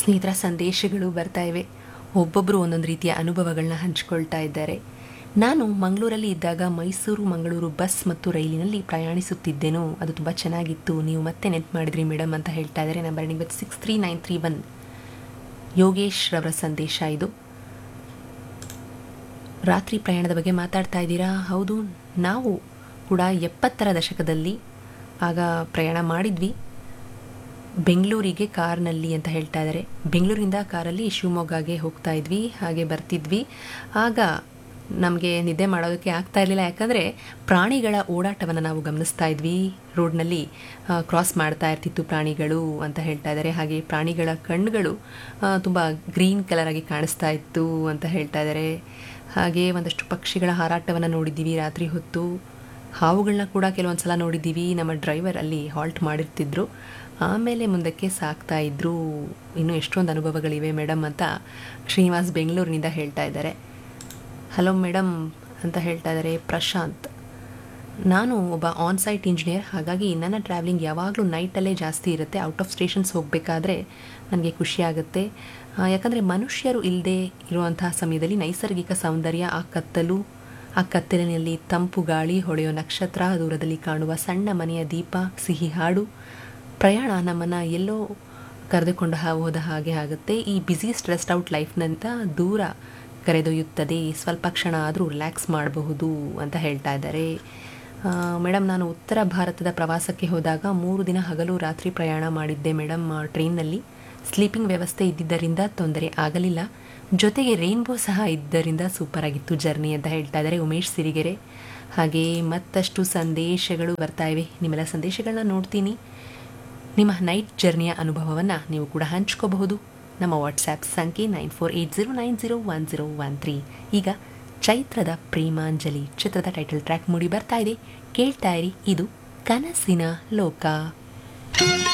ಸ್ನೇಹಿತರ ಸಂದೇಶಗಳು ಬರ್ತಾ ಇವೆ ಒಬ್ಬೊಬ್ಬರು ಒಂದೊಂದು ರೀತಿಯ ಅನುಭವಗಳನ್ನ ಹಂಚಿಕೊಳ್ತಾ ಇದ್ದಾರೆ ನಾನು ಮಂಗಳೂರಲ್ಲಿ ಇದ್ದಾಗ ಮೈಸೂರು ಮಂಗಳೂರು ಬಸ್ ಮತ್ತು ರೈಲಿನಲ್ಲಿ ಪ್ರಯಾಣಿಸುತ್ತಿದ್ದೆನು ಅದು ತುಂಬ ಚೆನ್ನಾಗಿತ್ತು ನೀವು ಮತ್ತೆ ನೆನ್ಪು ಮಾಡಿದ್ರಿ ಮೇಡಮ್ ಅಂತ ಹೇಳ್ತಾ ಇದ್ದಾರೆ ನಂಬರ್ ನಿಮಗೆ six three nine three one Yogesh ರವರ ಸಂದೇಶ ಇದು ರಾತ್ರಿ ಪ್ರಯಾಣದ ಬಗ್ಗೆ ಮಾತಾಡ್ತಾ ಇದ್ದೀರಾ ಹೌದು ನಾವು ಕೂಡ ಎಪ್ಪತ್ತರ ದಶಕದಲ್ಲಿ ಆಗ ಪ್ರಯಾಣ ಮಾಡಿದ್ವಿ ಬೆಂಗಳೂರಿಗೆ ಕಾರ್ನಲ್ಲಿ ಅಂತ ಹೇಳ್ತಾ ಇದ್ದಾರೆ ಬೆಂಗಳೂರಿಂದ ಕಾರಲ್ಲಿ ಶಿವಮೊಗ್ಗಗೆ ಹೋಗ್ತಾ ಇದ್ವಿ ಹಾಗೆ ಬರ್ತಿದ್ವಿ ಆಗ ನಮಗೆ ನಿದ್ದೆ ಮಾಡೋದಕ್ಕೆ ಆಗ್ತಾ ಇರಲಿಲ್ಲ ಯಾಕಂದರೆ ಪ್ರಾಣಿಗಳ ಓಡಾಟವನ್ನು ನಾವು ಗಮನಿಸ್ತಾ ಇದ್ವಿ ರೋಡ್ನಲ್ಲಿ ಕ್ರಾಸ್ ಮಾಡ್ತಾ ಇರ್ತಿತ್ತು ಪ್ರಾಣಿಗಳು ಅಂತ ಹೇಳ್ತಾ ಇದ್ದಾರೆ ಹಾಗೆ ಪ್ರಾಣಿಗಳ ಕಣ್ಣುಗಳು ತುಂಬ ಗ್ರೀನ್ ಕಲರ್ ಆಗಿ ಕಾಣಿಸ್ತಾ ಇತ್ತು ಅಂತ ಹೇಳ್ತಾ ಇದ್ದಾರೆ ಹಾಗೆ ಒಂದಷ್ಟು ಪಕ್ಷಿಗಳ ಹಾರಾಟವನ್ನು ನೋಡಿದ್ದೀವಿ ರಾತ್ರಿ ಹೊತ್ತು ಹಾವುಗಳನ್ನ ಕೂಡ ಕೆಲವೊಂದು ಸಲ ನೋಡಿದ್ದೀವಿ ನಮ್ಮ ಡ್ರೈವರ್ ಅಲ್ಲಿ ಹಾಲ್ಟ್ ಮಾಡಿರ್ತಿದ್ರು ಆಮೇಲೆ ಮುಂದಕ್ಕೆ ಸಾಕ್ತಾ ಇದ್ರು ಇನ್ನೂ ಎಷ್ಟೊಂದು ಅನುಭವಗಳಿವೆ ಮೇಡಮ್ ಅಂತ ಶ್ರೀನಿವಾಸ್ ಬೆಂಗಳೂರಿನಿಂದ ಹೇಳ್ತಾ ಇದ್ದಾರೆ ಹಲೋ ಮೇಡಮ್ ಅಂತ ಹೇಳ್ತಾ ಇದ್ದಾರೆ ಪ್ರಶಾಂತ್ ನಾನು ಒಬ್ಬ ಆನ್ ಸೈಟ್ ಇಂಜಿನಿಯರ್ ಹಾಗಾಗಿ ನನ್ನ ಟ್ರಾವೆಲಿಂಗ್ ಯಾವಾಗಲೂ ನೈಟಲ್ಲೇ ಜಾಸ್ತಿ ಇರುತ್ತೆ ಔಟ್ ಆಫ್ ಸ್ಟೇಷನ್ಸ್ ಹೋಗಬೇಕಾದ್ರೆ ನನಗೆ ಖುಷಿ ಆಗುತ್ತೆ ಯಾಕಂದರೆ ಮನುಷ್ಯರು ಇಲ್ಲದೆ ಇರುವಂತಹ ಸಮಯದಲ್ಲಿ ನೈಸರ್ಗಿಕ ಸೌಂದರ್ಯ ಆ ಕತ್ತಲು ಆ ಕತ್ತಲಿನಲ್ಲಿ ತಂಪು ಗಾಳಿ ಹೊಳೆಯೋ ನಕ್ಷತ್ರ ದೂರದಲ್ಲಿ ಕಾಣುವ ಸಣ್ಣ ಮನೆಯ ದೀಪ ಸಿಹಿ ಹಾಡು ಪ್ರಯಾಣ ನಮ್ಮನ್ನು ಎಲ್ಲೋ ಕರೆದುಕೊಂಡು ಹೋದ ಹಾಗೆ ಆಗುತ್ತೆ ಈ ಬ್ಯುಸಿ ಸ್ಟ್ರೆಸ್ಡ್ ಔಟ್ ಲೈಫ್ನಂತ ದೂರ ಕರೆದೊಯ್ಯುತ್ತದೆ ಸ್ವಲ್ಪ ಕ್ಷಣ ಆದರೂ ರಿಲ್ಯಾಕ್ಸ್ ಮಾಡಬಹುದು ಅಂತ ಹೇಳ್ತಾ ಇದ್ದಾರೆ ಮೇಡಮ್ ನಾನು ಉತ್ತರ ಭಾರತದ ಪ್ರವಾಸಕ್ಕೆ ಹೋದಾಗ ಮೂರು ದಿನ ಹಗಲು ರಾತ್ರಿ ಪ್ರಯಾಣ ಮಾಡಿದ್ದೆ ಮೇಡಮ್ ಟ್ರೈನ್ನಲ್ಲಿ ಸ್ಲೀಪಿಂಗ್ ವ್ಯವಸ್ಥೆ ಇದ್ದಿದ್ದರಿಂದ ತೊಂದರೆ ಆಗಲಿಲ್ಲ ಜೊತೆಗೆ ರೈನ್ಬೋ ಸಹ ಇದ್ದರಿಂದ ಸೂಪರ್ ಆಗಿತ್ತು ಜರ್ನಿ ಅಂತ ಹೇಳ್ತಾ ಇದ್ದಾರೆ ಉಮೇಶ್ ಸಿರಿಗೆರೆ ಹಾಗೆ ಮತ್ತಷ್ಟು ಸಂದೇಶಗಳು ಬರ್ತಾ ಇವೆ ನಿಮ್ಮೆಲ್ಲ ಸಂದೇಶಗಳನ್ನ ನೋಡ್ತೀನಿ ನಿಮ್ಮ ನೈಟ್ ಜರ್ನಿಯ ಅನುಭವವನ್ನು ನೀವು ಕೂಡ ಹಂಚ್ಕೋಬಹುದು ನಮ್ಮ ವಾಟ್ಸ್ಯಾಪ್ ಸಂಖ್ಯೆ nine four eight zero nine zero one zero one three ಈಗ ಚೈತ್ರದ ಪ್ರೇಮಾಂಜಲಿ ಚಿತ್ರದ ಟೈಟಲ್ ಟ್ರ್ಯಾಕ್ ಮೂಡಿ ಬರ್ತಾ ಇದೆ ಕೇಳ್ತಾ ಇರಿ ಇದು ಕನಸಿನ ಲೋಕ